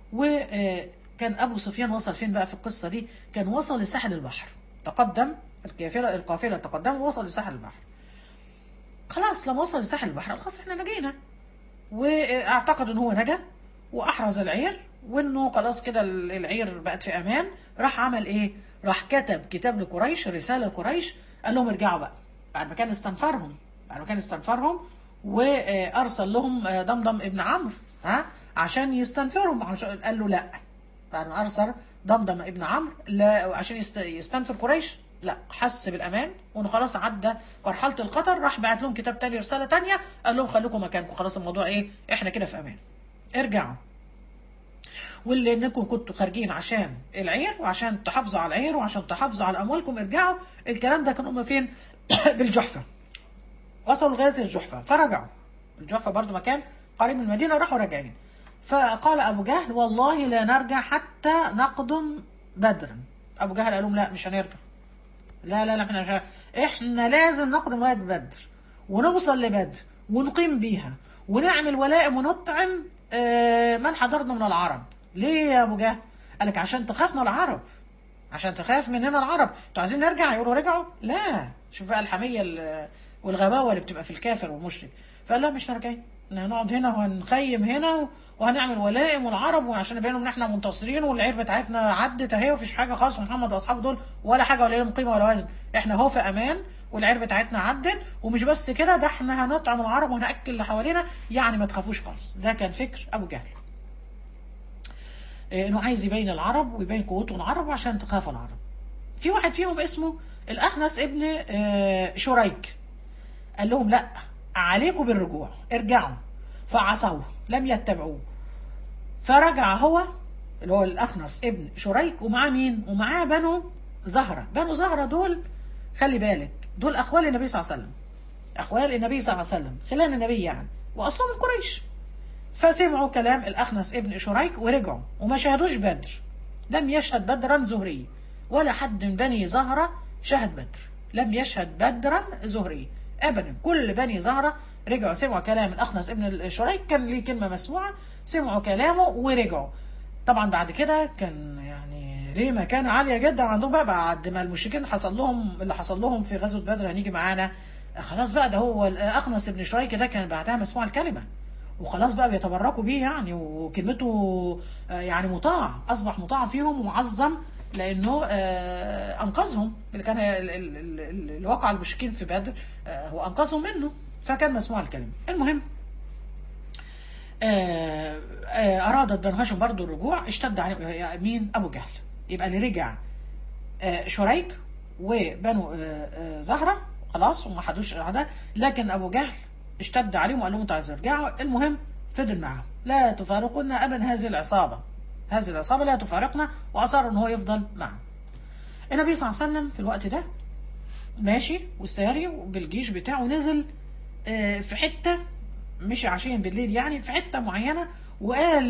وكان أبو سفيان وصل فين بقى في القصة دي كان وصل لساحل البحر تقدم القافلة القافلة تقدم ووصل لساحل البحر خلاص لما وصل لساحل البحر خلاص احنا نجينا واعتقد ان هو نجا واحرز العير وانه خلاص كده العير بقت في امان راح عمل ايه راح كتب كتاب لقريش رساله لقريش قال لهم ارجعوا بقى بعد ما كان استنفرهم بعد ما كان استنفرهم وارسل لهم ضمضم ابن عمرو ها عشان يستنفرهم عشان قال له لا بعد ما ارسل ضمضم ابن عمرو لا عشان يست- يستنفر قريش لا حس بالامان وانه خلاص عدى مرحله الخطر راح بعت لهم كتاب تاني رساله تانية قال لهم خليكم مكانكم خلاص الموضوع ايه احنا كده في امان ارجعوا واللي انكم كنتوا خارجين عشان العير وعشان تحافظوا على العير وعشان تحافظوا على اموالكم ارجعوا الكلام ده كان هم فين بالجحفه وصلوا لغايه الجحفه فرجعوا الجحفه برضو مكان قريب من المدينه راحوا راجعين فقال ابو جهل والله لا نرجع حتى نقدم بدرا ابو جهل قال لهم لا مش هنرجع لا لا لا احنا مش احنا لازم نقدم لغايه بدر ونوصل لبدر ونقيم بيها ونعمل ولائم ونطعم آه، من حضرنا من العرب ليه يا ابو جهل قال لك عشان تخافنا العرب عشان تخاف مننا العرب انتوا عايزين نرجع يقولوا رجعوا لا شوف بقى الحميه ال- والغباوه اللي بتبقى في الكافر والمشرك فقال لا مش راجعين احنا هنقعد هنا وهنخيم هنا وهنعمل ولائم والعرب وعشان نبين لهم ان احنا منتصرين والعير بتاعتنا عدت اهي ومفيش حاجه خالص ومحمد واصحابه دول ولا حاجه ولا لهم قيمه ولا وزن احنا اهو في امان والعير بتاعتنا عدت ومش بس كده ده احنا هنطعم العرب وهناكل اللي حوالينا يعني ما تخافوش خالص ده كان فكر ابو جهل آه، انه عايز يبين العرب ويبين قوته العرب عشان تخافوا العرب في واحد فيهم اسمه الاخنس ابن آه، شريك قال لهم لا عليكم بالرجوع ارجعوا فعصوه لم يتبعوه فرجع هو اللي هو الاخنس ابن شريك ومعاه مين ومعاه بنو زهره بنو زهره دول خلي بالك دول اخوال النبي صلى الله عليه وسلم اخوال النبي صلى الله عليه وسلم خلال النبي يعني واصلهم من قريش فسمعوا كلام الاخنس ابن شريك ورجعوا وما شاهدوش بدر لم يشهد بدرا زهري ولا حد من بني زهره شهد بدر لم يشهد بدرا زهري ابدا كل بني زهره رجعوا سمعوا كلام الاخنس ابن الشريك كان ليه كلمه مسموعه سمعوا كلامه ورجعوا طبعا بعد كده كان يعني ليه مكانه عاليه جدا عندهم بقى بعد ما المشركين حصل لهم اللي حصل لهم في غزوه بدر هنيجي معانا خلاص بقى ده هو الاخنس ابن شريك ده كان بعدها مسموع الكلمه وخلاص بقى بيتبركوا بيه يعني وكلمته آه، يعني مطاع اصبح مطاع فيهم ومعظم لانه آه، انقذهم اللي كان ال- ال- ال- ال- اللي وقع المشركين في بدر آه، هو انقذهم منه فكان مسموع الكلمه المهم آه، آه، ارادت بنو هاشم برضه الرجوع اشتد عليه مين ابو جهل يبقى اللي رجع آه، شريك وبنو آه، آه، زهره خلاص وما حدوش ده لكن ابو جهل اشتد عليهم وقال لهم انتوا عايزين ترجعوا المهم فضل معاهم لا تفارقنا ابدا هذه العصابه هذه العصابه لا تفارقنا واصر ان هو يفضل معهم النبي صلى الله عليه وسلم في الوقت ده ماشي والساري بالجيش بتاعه نزل آه، في حته مشي عشان بالليل يعني في حته معينه وقال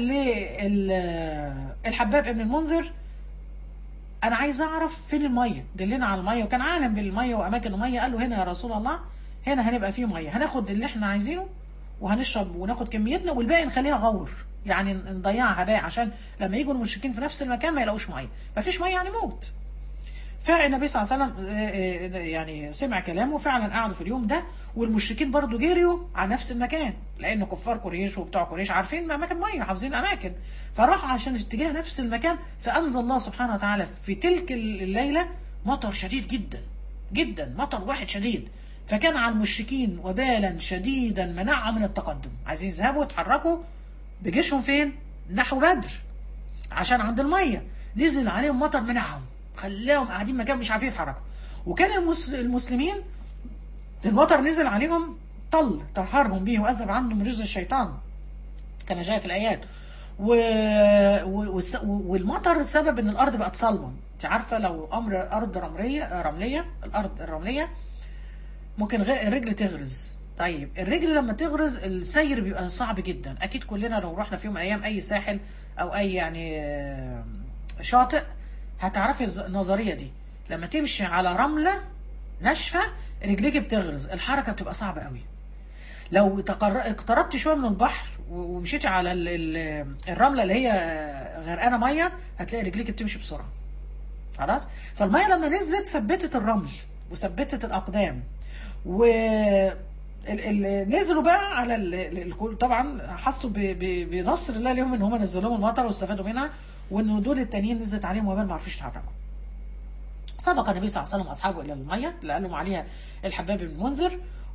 للحباب ابن المنذر انا عايز اعرف فين الميه دلنا على الميه وكان عالم بالميه واماكن الميه قال له هنا يا رسول الله هنا هنبقى فيه ميه هناخد اللي احنا عايزينه وهنشرب وناخد كميتنا والباقي نخليها غور يعني نضيعها هباء عشان لما يجوا المشركين في نفس المكان ما يلاقوش ميه ما فيش ميه يعني موت فالنبي صلى الله عليه وسلم آه، آه، يعني سمع كلامه وفعلا قعدوا في اليوم ده والمشركين برضو جريوا على نفس المكان لان كفار قريش وبتوع قريش عارفين اماكن ميه حافظين اماكن فراحوا عشان اتجاه نفس المكان فانزل الله سبحانه وتعالى في تلك الليله مطر شديد جدا جدا مطر واحد شديد فكان على المشركين وبالا شديدا منعهم من التقدم عايزين يذهبوا يتحركوا بجيشهم فين نحو بدر عشان عند الميه نزل عليهم مطر منعهم خلاهم قاعدين مكان مش عارفين يتحركوا وكان المس- المسلمين المطر نزل عليهم طل طهرهم به واذهب عنهم رجز الشيطان كما جاء في الايات و... و... والس- والمطر سبب ان الارض بقت صلبه انت عارفه لو امر ارض رمليه رمليه الارض الرمليه ممكن غ- الرجل تغرز طيب الرجل لما تغرز السير بيبقى صعب جدا اكيد كلنا لو رحنا في يوم من الايام اي ساحل او اي يعني آه، شاطئ هتعرفي الز- النظريه دي لما تمشي على رمله ناشفه رجليك بتغرز الحركه بتبقى صعبه قوي لو تقر- اقتربت شويه من البحر و- ومشيتي على ال- ال- الرمله اللي هي غرقانه ميه هتلاقي رجليك بتمشي بسرعه خلاص فالميه لما نزلت ثبتت الرمل وثبتت الاقدام و ال- ال- نزلوا بقى على ال- ال- ال- طبعا حسوا ب- ب- بنصر الله ليهم ان هم نزلوا لهم المطر واستفادوا منها وان دول التانيين نزلت عليهم وبال ما عرفوش يتحركوا سبق النبي صلى الله عليه وسلم اصحابه الى الميه اللي قال لهم عليها الحباب بن المنذر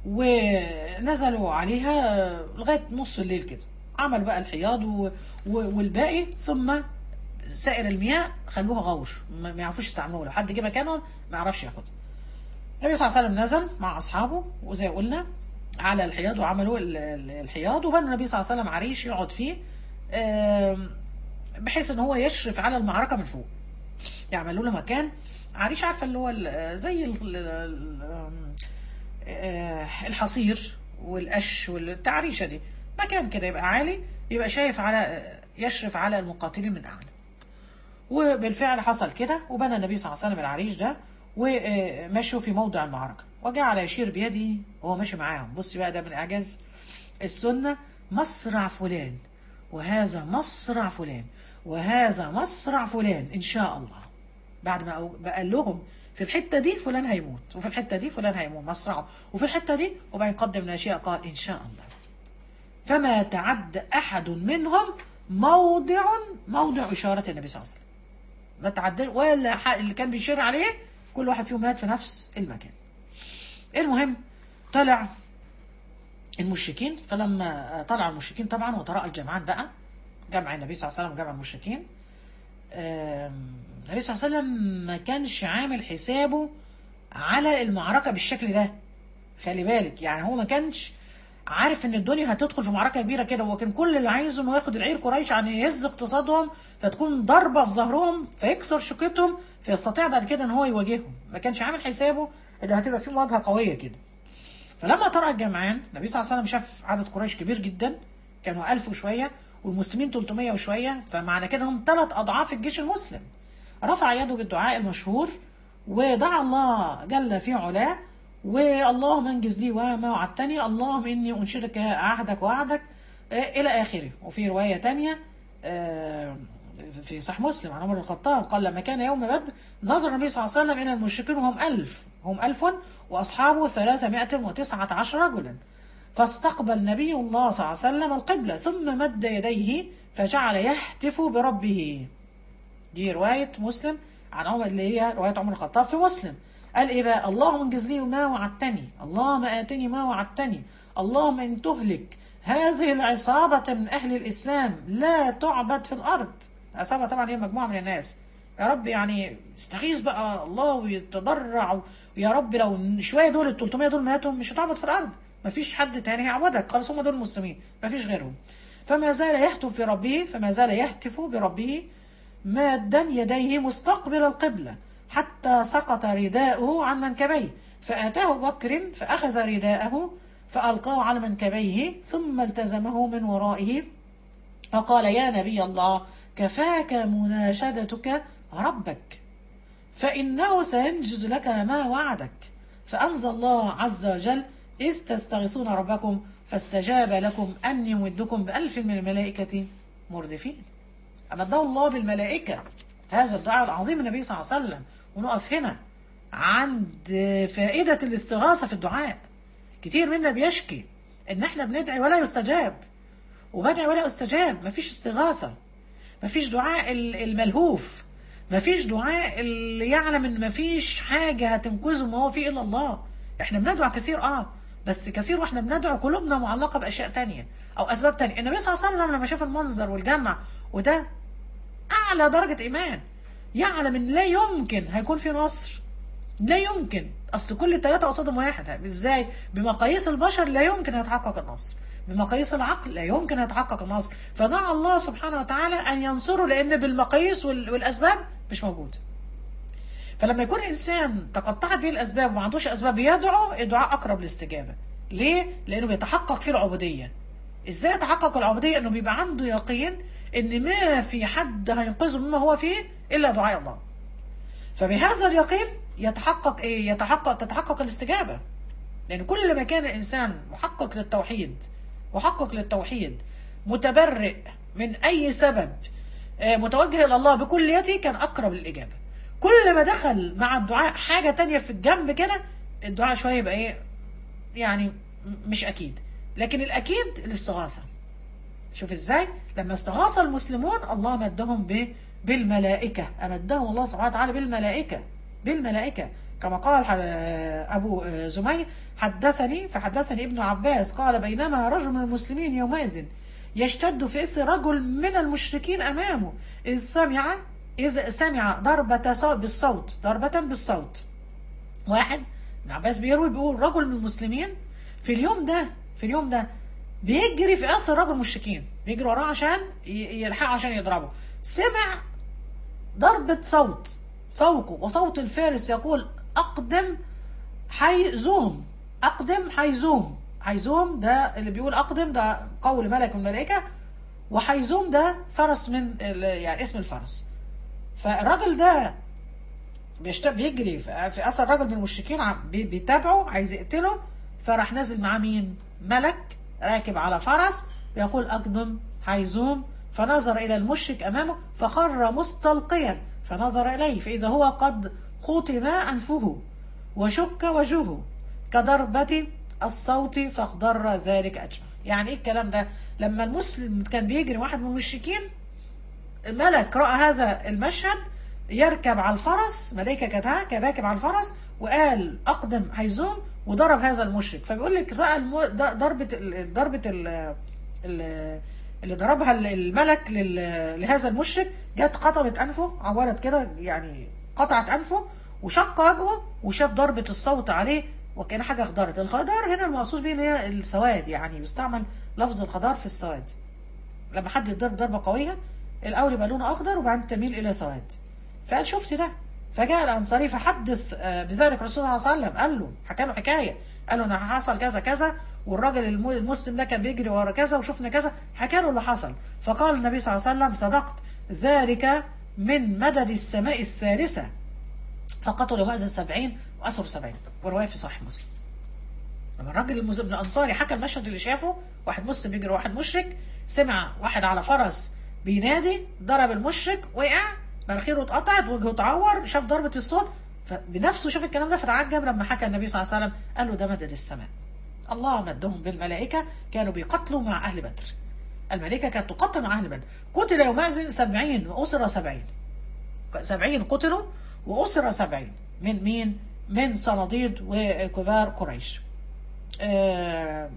ونزلوا عليها لغايه نص الليل كده عملوا بقى الحياض و... و... والباقي ثم سائر المياه خلوها غور ما ما يعرفوش يستعملوها لو حد جه مكانهم ما يعرفش ياخدها النبي صلى الله عليه وسلم نزل مع اصحابه وزي ما قلنا على الحياض وعملوا ال- ال- الحياض وبنى النبي صلى الله عليه وسلم عريش يقعد فيه آم، بحيث ان هو يشرف على المعركه من فوق يعملوا له مكان عريش عارفه اللي هو ال- زي ال- ال- ال- آم، آه، الحصير والقش والتعريشه دي مكان كده يبقى عالي يبقى شايف على يشرف على المقاتلين من اعلى وبالفعل حصل كده وبنى النبي صلى الله عليه وسلم العريش ده ومشوا في موضع المعركة وجعل يشير بيده وهو ماشي معاهم بصي بقى ده من إعجاز السنة مصرع فلان وهذا مصرع فلان وهذا مصرع فلان إن شاء الله بعد ما أو- ما قال لهم في الحتة دي فلان هيموت وفي الحتة دي فلان هيموت مصرعه وفي الحتة دي وبعدين قدم الأشياء قال إن شاء الله فما تعد أحد منهم موضع موضع إشارة النبي صلى الله عليه وسلم ما تعدل ولا ح- اللي كان بيشير عليه كل واحد فيهم مات في نفس المكان المهم طلع المشركين فلما طلع المشركين طبعا وتراءى الجمعان بقى جمع النبي صلى الله عليه وسلم وجمع المشركين آم، النبي صلى الله عليه وسلم ما كانش عامل حسابه على المعركة بالشكل ده خلي بالك يعني هو ما كانش عارف ان الدنيا هتدخل في معركة كبيرة كده هو كان كل اللي عايزه انه ياخد العير قريش عن يهز اقتصادهم فتكون ضربة في ظهرهم فيكسر شوكتهم فيستطيع بعد كده ان هو يواجههم ما كانش عامل حسابه ان هتبقى في مواجهة قوية كده فلما طرأ الجمعان النبي صلى الله عليه وسلم شاف عدد قريش كبير جدا كانوا ألف وشوية والمسلمين 300 وشوية فمعنى كده هم ثلاث أضعاف الجيش المسلم رفع يده بالدعاء المشهور ودعا الله جل في علاه واللهم انجز لي وما وعدتني اللهم اني انشدك عهدك وعدك آه، الى اخره وفي روايه تانية آه، في صحيح مسلم عن عمر بن الخطاب قال لما كان يوم بدر نظر النبي صلى الله عليه وسلم الى المشركين وهم ألف هم ألف واصحابه ثلاثمائة وتسعة عشر رجلا فاستقبل نبي الله صلى الله عليه وسلم القبلة ثم مد يديه فجعل يهتف بربه دي رواية مسلم عن عمر اللي هي رواية عمر الخطاب في مسلم قال ايه بقى اللهم انجز لي ما وعدتني اللهم آتني ما وعدتني اللهم ان تهلك هذه العصابة من أهل الإسلام لا تعبد في الأرض عصابة طبعا هي مجموعة من الناس يا رب يعني استغيث بقى الله ويتضرع ويا رب لو شوية دول ال 300 دول ماتوا مش هتعبد في الأرض مفيش حد تاني هيعبدك خلاص هم دول المسلمين مفيش غيرهم فما زال يهتف بربه فما زال يهتف بربه مادا يديه مستقبل القبلة حتى سقط رداءه عن منكبيه فأتاه بكر فأخذ رداءه فألقاه على منكبيه ثم التزمه من ورائه وقال يا نبي الله كفاك مناشدتك ربك فإنه سينجز لك ما وعدك فأنزل الله عز وجل إذ تستغيثون ربكم فاستجاب لكم أني ممدكم بألف من الملائكة مردفين أمده الله بالملائكة هذا الدعاء العظيم النبي صلى الله عليه وسلم ونقف هنا عند فائدة الاستغاثة في الدعاء كتير منا بيشكي ان احنا بندعي ولا يستجاب وبدعي ولا استجاب مفيش استغاثة مفيش دعاء ال- الملهوف مفيش دعاء اللي يعلم ان مفيش حاجة هتنقذه ما هو فيه الا الله احنا بندعو كثير اه بس كثير واحنا بندعو قلوبنا معلقة باشياء تانية او اسباب تانية النبي صلى الله عليه وسلم لما شاف المنظر والجمع وده اعلى درجة ايمان يعلم ان لا يمكن هيكون في نصر لا يمكن اصل كل الثلاثه قصادهم واحد ازاي بمقاييس البشر لا يمكن يتحقق النصر بمقاييس العقل لا يمكن يتحقق النصر فدعا الله سبحانه وتعالى ان ينصره لان بالمقاييس وال- والاسباب مش موجوده فلما يكون انسان تقطعت به الاسباب وما عندوش اسباب يدعو الدعاء اقرب للاستجابه ليه لانه بيتحقق فيه العبوديه ازاي يتحقق العبوديه انه بيبقى عنده يقين ان ما في حد هينقذه مما هو فيه الا دعاء الله فبهذا اليقين يتحقق ايه يتحقق تتحقق الاستجابه لان كل ما كان الانسان محقق للتوحيد محقق للتوحيد متبرئ من اي سبب آه، متوجه الى الله بكليته كان اقرب للاجابه كل ما دخل مع الدعاء حاجه تانية في الجنب كده الدعاء شويه يبقى ايه يعني م- مش اكيد لكن الاكيد الاستغاثه شوف ازاي لما استغاث المسلمون الله مدهم ب بالملائكة أمدهم الله سبحانه وتعالى بالملائكة بالملائكة كما قال ح- أبو زميل حدثني فحدثني ابن عباس قال بينما رجل من المسلمين يومئذ يشتد في إثر رجل من المشركين أمامه إذ سمع إذ سمع ضربة صوت بالصوت ضربة بالصوت واحد ابن عباس بيروي بيقول رجل من المسلمين في اليوم ده في اليوم ده بيجري في اثر رجل المشركين بيجري وراه عشان ي- يلحقه عشان يضربه سمع ضربة صوت فوقه وصوت الفارس يقول أقدم حيزوم أقدم حيزوم حيزوم ده اللي بيقول أقدم ده قول ملك من الملائكة وحيزوم ده فرس من ال- يعني اسم الفرس فالراجل ده بيشت... بيجري في في اثر راجل من المشركين عم- بي- بيتابعه عايز يقتله فراح نازل معاه مين؟ ملك راكب على فرس بيقول اقدم حيزوم فنظر الى المشرك امامه فخر مستلقيا فنظر اليه فاذا هو قد خطم انفه وشك وجهه كضربة الصوت فاخضر ذلك اجمع يعني ايه الكلام ده لما المسلم كان بيجري واحد من المشركين الملك رأى هذا المشهد يركب على الفرس ملائكة كانت ها- كان راكب على الفرس وقال أقدم هيزوم وضرب هذا المشرك فبيقول لك رأى المو... ض- ضربة ال... ضربة ال... ال... اللي ضربها ال- الملك لل- لهذا المشرك جت قطمت انفه عورت كده يعني قطعت انفه وشق وجهه وشاف ضربه الصوت عليه وكان حاجه خضرت الخضار هنا المقصود بيه اللي هي السواد يعني بيستعمل لفظ الخضار في السواد لما حد يضرب ضربه قويه الاول يبقى لونه اخضر وبعدين تميل الى سواد فقال شفت ده فجاء الانصاري فحدث آه، بذلك الرسول صلى الله عليه وسلم قال له حكى له حكايه قال له انا حصل كذا كذا والراجل الم- المسلم ده كان بيجري ورا كذا وشفنا كذا حكى له اللي حصل فقال النبي صلى الله عليه وسلم صدقت ذلك من مدد السماء الثالثه فقتل يومئذ سبعين وأسر سبعين ورواية في صحيح مسلم لما الراجل المز- ابن الأنصاري حكى المشهد اللي شافه واحد مسلم بيجري واحد مشرك سمع واحد على فرس بينادي ضرب المشرك وقع مناخيره اتقطعت وجهه اتعور شاف ضربة الصوت فبنفسه شاف الكلام ده فتعجب لما حكى النبي صلى الله عليه وسلم قال له ده مدد السماء الله مدهم بالملائكة كانوا بيقتلوا مع أهل بدر الملائكة كانت تقتل مع أهل بدر قتل يومئذ سبعين وأسر سبعين سبعين قتلوا وأسر سبعين من مين؟ من صناديد وكبار قريش آه،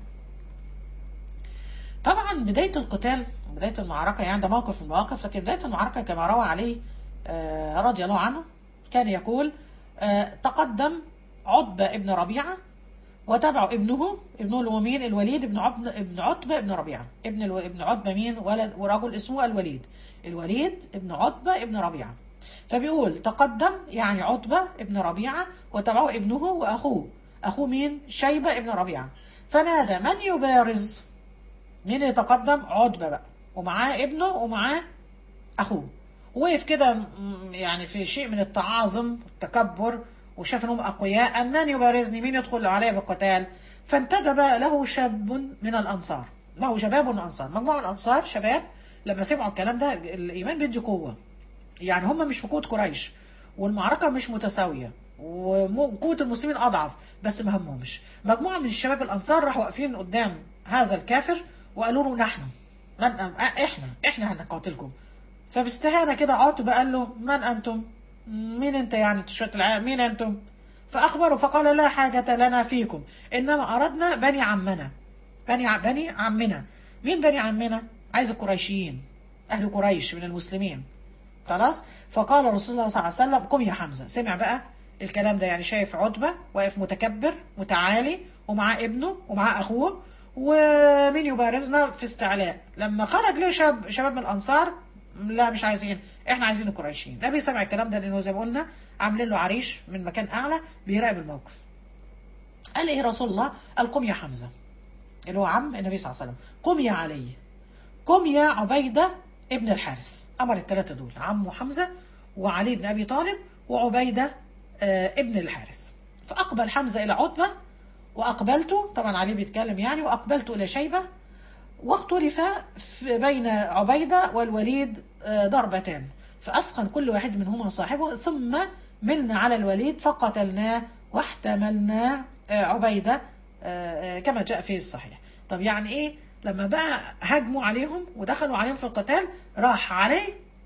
طبعا بداية القتال بداية المعركة يعني ده موقف من المواقف لكن بداية المعركة كما روى عليه آه، رضي الله عنه كان يقول آه، تقدم عتبة ابن ربيعة وتبعه ابنه ابنه اللي هو مين الوليد ابن عتبة ابن عتبة ابن ربيعة ابن الو... ابن عتبة مين ولد ورجل اسمه الوليد الوليد ابن عتبة ابن ربيعة فبيقول تقدم يعني عتبة ابن ربيعة وتبعه ابنه وأخوه أخوه مين شيبة ابن ربيعة فنادى من يبارز مين يتقدم عتبة بقى ومعاه ابنه ومعاه أخوه وقف كده م- يعني في شيء من التعاظم والتكبر وشاف انهم اقوياء أن من يبارزني مين يدخل علي بالقتال فانتدب له شاب من الانصار له شباب من الانصار مجموعه الانصار شباب لما سمعوا الكلام ده الايمان بيدي قوه يعني هم مش في قوه قريش والمعركه مش متساويه وقوه المسلمين اضعف بس ما همهمش مجموعه من الشباب الانصار راحوا واقفين قدام هذا الكافر وقالوا له نحن من احنا احنا هنقاتلكم فباستهانه كده عاتب قال له من انتم مين انت يعني تشوت العالم مين انتم فاخبروا فقال لا حاجه لنا فيكم انما اردنا بني عمنا بني ع... بني عمنا مين بني عمنا عايز القريشيين اهل قريش من المسلمين خلاص فقال رسول الله صلى الله عليه وسلم قم يا حمزه سمع بقى الكلام ده يعني شايف عتبه واقف متكبر متعالي ومعاه ابنه ومعاه اخوه ومين يبارزنا في استعلاء لما خرج له شاب شباب من الانصار لا مش عايزين احنا عايزين القريشيين النبي سمع الكلام ده لانه زي ما قلنا عاملين له عريش من مكان اعلى بيراقب الموقف قال ايه رسول الله قال قم يا حمزه اللي هو عم النبي صلى الله عليه وسلم قم يا علي قم يا عبيده ابن الحارث امر الثلاثه دول عمه حمزه وعلي بن ابي طالب وعبيده آه ابن الحارث فاقبل حمزه الى عتبه واقبلت طبعا علي بيتكلم يعني واقبلت الى شيبه واختلف في- بين عبيده والوليد آه، ضربتان فاسخن كل واحد منهما صاحبه ثم ملنا على الوليد فقتلناه واحتملنا آه، عبيده آه، آه، كما جاء في الصحيح طب يعني ايه لما بقى هجموا عليهم ودخلوا عليهم في القتال راح علي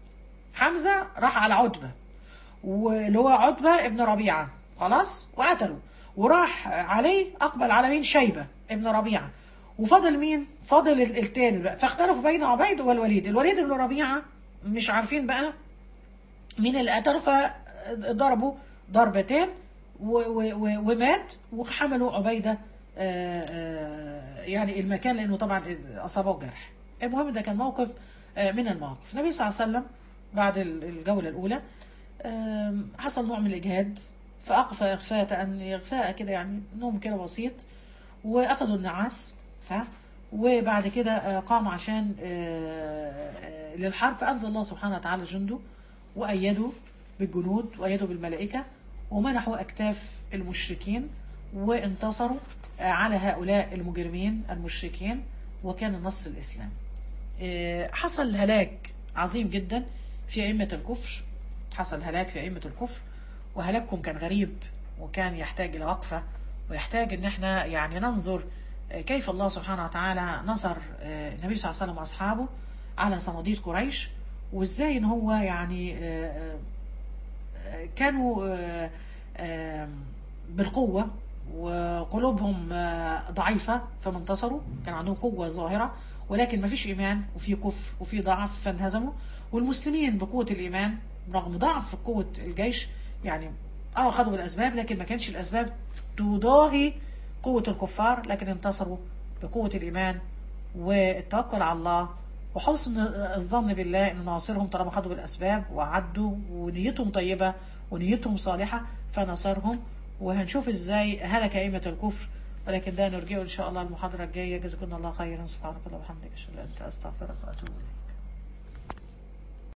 حمزه راح على عتبه واللي هو عتبة ابن ربيعة خلاص وقتله وراح عليه أقبل على مين شيبة ابن ربيعة وفضل مين فضل ال- التاني بقى فاختلفوا بين عبيد والوليد الوليد ابن ربيعة مش عارفين بقى مين اللي قتله فضربوا ضربتين و- و- و- ومات وحملوا عبيدة آه، آه، يعني المكان لأنه طبعا أصابه جرح المهم ده كان موقف آه، من المواقف النبي صلى الله عليه وسلم بعد ال- الجولة الأولى آم، حصل نوع من الإجهاد فأقفى إغفاء أن إغفاء كده يعني نوم كده بسيط وأخذوا النعاس ها وبعد كده آه، قام عشان آه، آه، للحرب فأنزل الله سبحانه وتعالى جنده وأيدوا بالجنود وأيدوا بالملائكة ومنحوا أكتاف المشركين وانتصروا آه، على هؤلاء المجرمين المشركين وكان نص الإسلام آه، حصل هلاك عظيم جدا في أئمة الكفر حصل هلاك في أئمة الكفر وهلاكهم كان غريب وكان يحتاج إلى وقفة ويحتاج إن احنا يعني ننظر آه، كيف الله سبحانه وتعالى نصر آه، النبي صلى الله عليه وسلم وأصحابه على صناديد قريش وإزاي إن هو يعني آه، آه، كانوا آه، آه، بالقوة وقلوبهم آه، ضعيفة فما انتصروا كان عندهم قوة ظاهرة ولكن ما فيش إيمان وفي كفر وفي ضعف فانهزموا والمسلمين بقوة الإيمان رغم ضعف قوة الجيش يعني اه خدوا بالأسباب لكن ما كانش الأسباب تضاهي قوة الكفار لكن انتصروا بقوة الإيمان والتوكل على الله وحسن الظن بالله ان ناصرهم طالما خدوا بالاسباب وعدوا ونيتهم طيبه ونيتهم صالحه فنصرهم وهنشوف ازاي هلك ائمه الكفر ولكن ده نرجعه ان شاء الله المحاضره الجايه جزاكم الله خيرا سبحانك اللهم وبحمدك اشهد ان لا اله الا انت استغفرك واتوب اليك